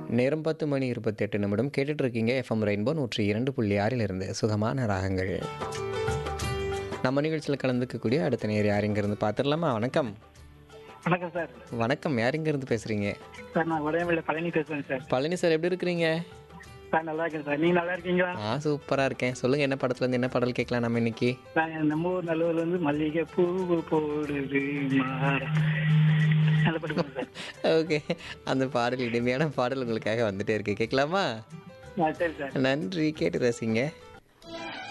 நேரம் பத்து மணி இருபத்தெட்டு நிமிடம் கேட்டுட்டு இருக்கீங்க எஃப்எம் ரெயின்போ நூற்றி இரண்டு புள்ளி ஆறிலிருந்து சுகமான ராகங்கள் நம்ம நிகழ்ச்சியில் கலந்துக்கக்கூடிய அடுத்த நேர் யார் இருந்து பார்த்துடலாமா வணக்கம் வணக்கம் சார் வணக்கம் யார் இருந்து பேசுகிறீங்க சார் நான் உடையமில்ல பழனி பேசுறேன் சார் பழனி சார் எப்படி இருக்கிறீங்க சார் நல்லா இருக்கேன் சார் நீங்க நல்லா இருக்கீங்களா ஆ சூப்பராக இருக்கேன் சொல்லுங்கள் என்ன படத்துலேருந்து என்ன பாடல் கேட்கலாம் நம்ம இன்னைக்கு சார் நம்ம ஊர் நல்லூர்ல இருந்து மல்லிகை பூ போடுது மாற. நல்ல படிப்போம் சார் ஓகே அந்த பாடல் இனிமையான பாடல் உங்களுக்காக வந்துட்டே இருக்கு கேட்கலாமா ஆ, சரி சார் நன்றி கேட்டு ரசிங்க